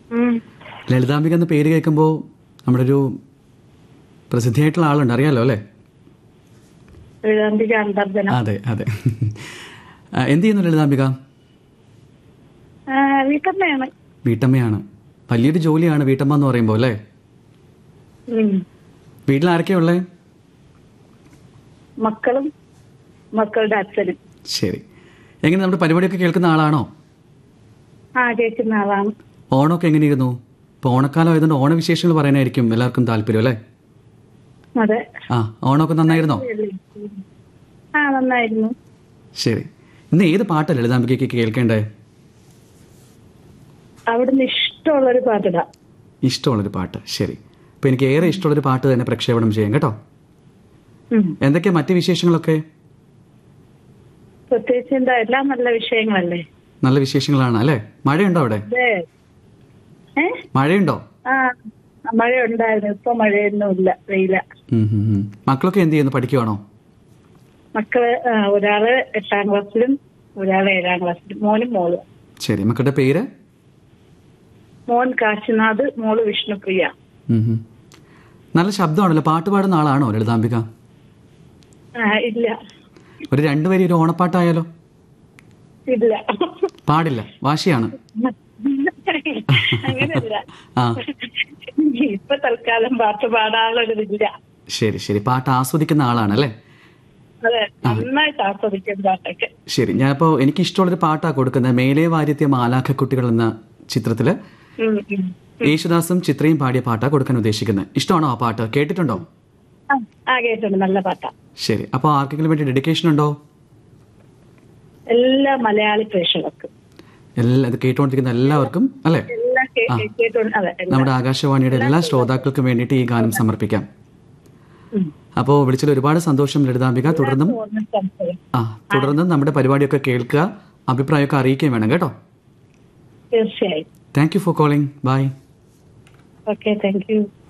ഉം. ലളിതാംബിക എന്ന പേര് കേൾക്കുമ്പോൾ നമ്മുടെ ഒരു പ്രസിദ്ധിയായിട്ടുള്ള ആളുണ്ട് അറിയാലോ അല്ലേ വേദാന്തിക അന്തർജനം അതെ അതെ ആ, എന്ത് ചെയ്യുന്നു ലളിതാംബിക ആ, വീട്ടമ്മയാണ് വീട്ടമ്മയാണ് വലിയൊരു ജോലിയാണ് വീട്ടമ്മ എന്ന് പറയുമ്പോൾ അല്ലേ ഉം. വീട്ടിൽ ആരൊക്കെയാ ഉള്ളേ മക്കളും മക്കളുടെ അച്ഛനും ശരി എങ്ങനെ നമ്മുടെ പരിപാടിയൊക്കെ കേൾക്കുന്ന ആളാണോ ആ കേൾക്കുന്ന ആളാണ് ഓണമൊക്കെ എങ്ങനെയിരുന്നു ഇപ്പോൾ ഓണക്കാലം ആയതുകൊണ്ട് ഓണവിശേഷങ്ങൾ പറയാനായിരിക്കും എല്ലാവർക്കും താല്പര്യം അല്ലേ അതെ ആ ഓണമൊക്കെ നന്നായിരുന്നോ ആ നന്നായിരുന്നു ശരി ഇന്ന് ഏത് പാട്ടാണ് ലളിതാംബികയ്ക്ക് കേൾക്കേണ്ടേ അവിടുന്ന് ഇഷ്ടമുള്ളൊരു പാട്ടിടാ ഇഷ്ടമുള്ളൊരു പാട്ട് ശരി അപ്പോൾ എനിക്ക് ഏറെ ഇഷ്ടമുള്ളൊരു പാട്ട് തന്നെ പ്രക്ഷേപണം ചെയ്യാം കേട്ടോ ഉം. എന്തൊക്കെയാ മറ്റ് വിശേഷങ്ങളൊക്കെ പ്രത്യേകിച്ച് എന്താ എല്ലാം നല്ല വിഷയങ്ങളല്ലേ നല്ല വിശേഷങ്ങളാണ് അല്ലേ മഴയുണ്ടോ അവിടെ അതെ ഏ മഴയുണ്ടോ ആ മഴ ഉണ്ടായിരുന്നു ഇപ്പൊ മഴയൊന്നും ഇല്ല വെയില ഉം, ഉം, ഉം. മക്കളൊക്കെ എന്ത് ചെയ്യുന്നു പഠിക്കുവാണോ മക്കള് ആ, ഒരാള് എട്ടാം ക്ലാസ്സിലും ഒരാള് ഏഴാം ക്ലാസ്സിലും മോനും മോളും ശരി മക്കളുടെ പേര് മോൻ കാശിനാഥ് മോള് വിഷ്ണുപ്രിയ ഉം, ഉം. നല്ല ശബ്ദമാണല്ലോ പാട്ട് പാടുന്ന ആളാണോ ലളിതാംബിക ആ, ഇല്ല ഒരു രണ്ടുപേരും ഒരു ഓണപ്പാട്ടായാലോ ഇല്ല പാടില്ല വാശിയാണ് അങ്ങനെയല്ല ആ ഇപ്പൊ തൽക്കാലം പാട്ട് പാടാനുള്ളൊരിതില്ല ശരി ശരി പാട്ട് ആസ്വദിക്കുന്ന ആളാണ് അല്ലേ അതെ നന്നായിട്ട് ആസ്വദിക്കും പാട്ടൊക്കെ ശരി ഞാനിപ്പോൾ എനിക്ക് ഇഷ്ടമുള്ളൊരു പാട്ടാണ് കൊടുക്കുന്നത് മേലെ വാര്യത്യ മാലാഖക്കുട്ടികൾ എന്ന ചിത്രത്തില് ഉം, ഉം. യേശുദാസും ചിത്രയും പാടിയ പാട്ടാണ് കൊടുക്കാൻ ഉദ്ദേശിക്കുന്നത് ഇഷ്ടമാണോ ആ പാട്ട് കേട്ടിട്ടുണ്ടോ ആ, ആ കേട്ടുണ്ട് നല്ല പാട്ടാ ശരി അപ്പോൾ ആർക്കെങ്കിലും വേണ്ടി ഡെഡിക്കേഷൻ ഉണ്ടോ എല്ലാ മലയാളി പ്രേക്ഷകർക്കും എല്ലാ ഇത് കേട്ടുകൊണ്ടിരിക്കുന്ന എല്ലാവർക്കും അല്ലേ എല്ലാം കേ- കേട്ടോണ്ട് അതെ എല്ലാം. നമ്മുടെ ആകാശവാണിയുടെ എല്ലാ ശ്രോതാക്കൾക്കും വേണ്ടിയിട്ട് ഈ ഗാനം സമർപ്പിക്കാം ഉം. അപ്പോൾ വിളിച്ചതിൽ ഒരുപാട് സന്തോഷം ലളിതാംബിക തുടർന്നും പൂർണ്ണ സംശയം. ആ തുടർന്നും നമ്മുടെ പരിപാടിയൊക്കെ കേൾക്കുക അഭിപ്രായമൊക്കെ അറിയിക്കുകയും വേണം കേട്ടോ തീർച്ചയായും thank you for calling bye okay thank U